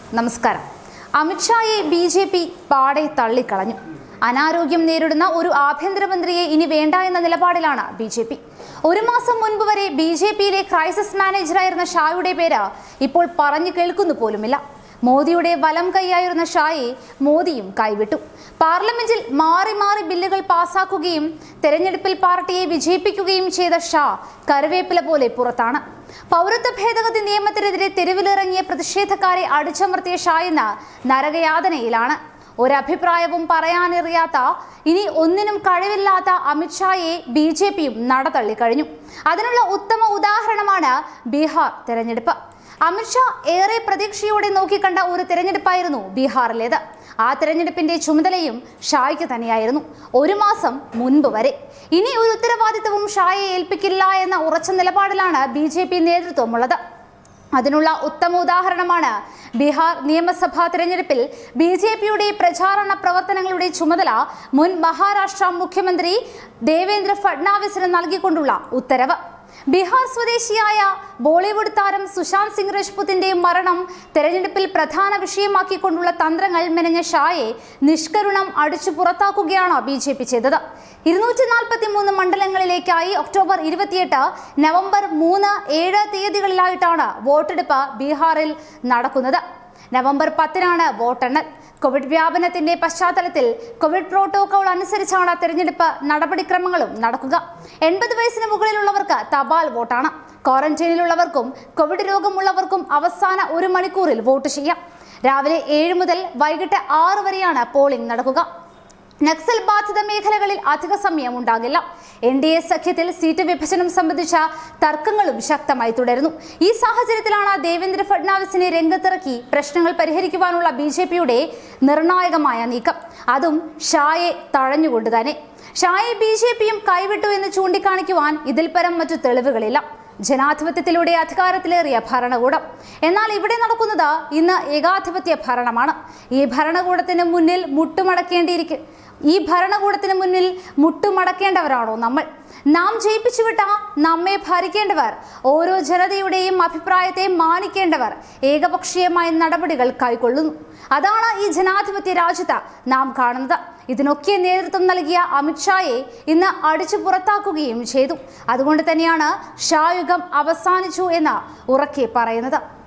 നമസ്കാരം അമിത്ഷായെ B J P പാടെ തള്ളിക്കളഞ്ഞു അനാരോഗ്യം നേരിടുന്ന ഒരു ആഭ്യന്തരമന്ത്രിയെ ഇനി വേണ്ട എന്ന നിലപാടിലാണ് ബി ജെ പി ഒരു മാസം മുൻപ് വരെ ബി ജെ പിയിലെ ക്രൈസിസ് മാനേജറായിരുന്ന ഷായുടെ പേര് ഇപ്പോൾ പറഞ്ഞു കേൾക്കുന്നു പോലുമില്ല മോദിയുടെ വലം കൈയായിരുന്ന ഷായെ മോദിയും കൈവിട്ടു പാർലമെന്റിൽ മാറി മാറി ബില്ലുകൾ പാസാക്കുകയും തെരഞ്ഞെടുപ്പിൽ പാർട്ടിയെ വിജയിപ്പിക്കുകയും ചെയ്ത ഷാ കരുവേപ്പില പോലെ പുറത്താണ് പൗരത്വ ഭേദഗതി നിയമത്തിനെതിരെ തെരുവിലിറങ്ങിയ പ്രതിഷേധക്കാരെ അടിച്ചമർത്തിയ ഷാ ഇന്ന് നരകയാതനയിലാണ് ഒരഭിപ്രായവും പറയാനറിയാത്ത ഇനി ഒന്നിനും കഴിവില്ലാത്ത അമിത്ഷായെ ബി ജെ പിയും നടതള്ളിക്കഴിഞ്ഞു അതിനുള്ള ഉത്തമ ഉദാഹരണമാണ് ബീഹാർ തെരഞ്ഞെടുപ്പ് അമിത്ഷാ ഏറെ പ്രതീക്ഷയോടെ നോക്കിക്കണ്ട ഒരു തെരഞ്ഞെടുപ്പായിരുന്നു ബീഹാറിലേത് ആ തെരഞ്ഞെടുപ്പിന്റെ ചുമതലയും ഷായ്ക്ക് തന്നെയായിരുന്നു ഒരു മാസം മുൻപ് വരെ ഇനി ഒരു ഉത്തരവാദിത്തവും ഷായെ ഏൽപ്പിക്കില്ല എന്ന ഉറച്ച നിലപാടിലാണ് ബി ജെ പി നേതൃത്വമുള്ളത് അതിനുള്ള ഉത്തമ ഉദാഹരണമാണ് ബീഹാർ നിയമസഭാ തെരഞ്ഞെടുപ്പിൽ ബി ജെ പിയുടെ പ്രചാരണ പ്രവർത്തനങ്ങളുടെ ചുമതല മുൻ മഹാരാഷ്ട്ര മുഖ്യമന്ത്രി ദേവേന്ദ്ര ഫഡ്നാവിസിന് നൽകിക്കൊണ്ടുള്ള ഉത്തരവ് ബീഹാർ സ്വദേശിയായ ബോളിവുഡ് താരം സുശാന്ത് സിംഗ് രജ്പുത്തിന്റെ മരണം തെരഞ്ഞെടുപ്പിൽ പ്രധാന വിഷയമാക്കിക്കൊണ്ടുള്ള തന്ത്രങ്ങൾ മെനഞ്ഞ ഷായെ നിഷ്കരുണം അടിച്ചു പുറത്താക്കുകയാണ് ബി ജെ പി ചെയ്തത് ഇരുന്നൂറ്റി നാൽപ്പത്തി മൂന്ന് മണ്ഡലങ്ങളിലേക്കായി ഒക്ടോബർ ഇരുപത്തിയെട്ട് നവംബർ മൂന്ന് ഏഴ് തീയതികളിലായിട്ടാണ് വോട്ടെടുപ്പ് ബീഹാറിൽ നടക്കുന്നത് നവംബർ പത്തിനാണ് വോട്ടെണ്ണൽ കോവിഡ് വ്യാപനത്തിന്റെ പശ്ചാത്തലത്തിൽ കോവിഡ് പ്രോട്ടോകോൾ അനുസരിച്ചാണ് തെരഞ്ഞെടുപ്പ് നടപടിക്രമങ്ങളും നടക്കുക എൺപത് വയസ്സിന് മുകളിലുള്ളവർക്ക് തപാൽ വോട്ടാണ് ക്വാറന്റൈനിലുള്ളവർക്കും കോവിഡ് രോഗമുള്ളവർക്കും അവസാന ഒരു മണിക്കൂറിൽ വോട്ട് ചെയ്യാം രാവിലെ ഏഴ് മുതൽ വൈകിട്ട് ആറ് വരെയാണ് പോളിംഗ് നടക്കുക നക്സൽ ബാധിത മേഖലകളിൽ അധിക സമയം ഉണ്ടാകില്ല എൻ ഡി എ സഖ്യത്തിൽ സീറ്റ് വിഭജനം സംബന്ധിച്ച തർക്കങ്ങളും ശക്തമായി തുടരുന്നു ഈ സാഹചര്യത്തിലാണ് ദേവേന്ദ്ര ഫഡ്നാവിസിനെ രംഗത്തിറക്കി പ്രശ്നങ്ങൾ പരിഹരിക്കുവാനുള്ള ബി ജെ പിയുടെ നിർണായകമായ നീക്കം അതും ഷായെ തഴഞ്ഞുകൊണ്ട് തന്നെ ഷായെ ബി ജെ പിയും കൈവിട്ടു എന്ന് ചൂണ്ടിക്കാണിക്കുവാൻ ഇതിൽ പരം മറ്റു തെളിവുകളില്ല ജനാധിപത്യത്തിലൂടെ അധികാരത്തിലേറിയ ഭരണകൂടം എന്നാൽ ഇവിടെ നടക്കുന്നത് ഇന്ന് ഏകാധിപത്യ ഭരണമാണ് ഈ ഭരണകൂടത്തിന് മുന്നിൽ മുട്ടുമടക്കേണ്ടിയിരിക്കും ഈ ഭരണകൂടത്തിന് മുന്നിൽ മുട്ടുമടക്കേണ്ടവരാണോ നമ്മൾ നാം ജയിപ്പിച്ചു വിട്ട നമ്മെ ഭരിക്കേണ്ടവർ ഓരോ ജനതയുടെയും അഭിപ്രായത്തെ മാനിക്കേണ്ടവർ ഏകപക്ഷീയമായ നടപടികൾ കൈക്കൊള്ളുന്നു അതാണ് ഈ ജനാധിപത്യ രാജ്യത്ത് നാം കാണുന്നത് ഇതിനൊക്കെ നേതൃത്വം നൽകിയ അമിത്ഷായെ ഇന്ന് അടിച്ചു പുറത്താക്കുകയും ചെയ്തു അതുകൊണ്ട് തന്നെയാണ് ഷായുഗം അവസാനിച്ചു എന്ന് ഉറക്കെ പറയുന്നത്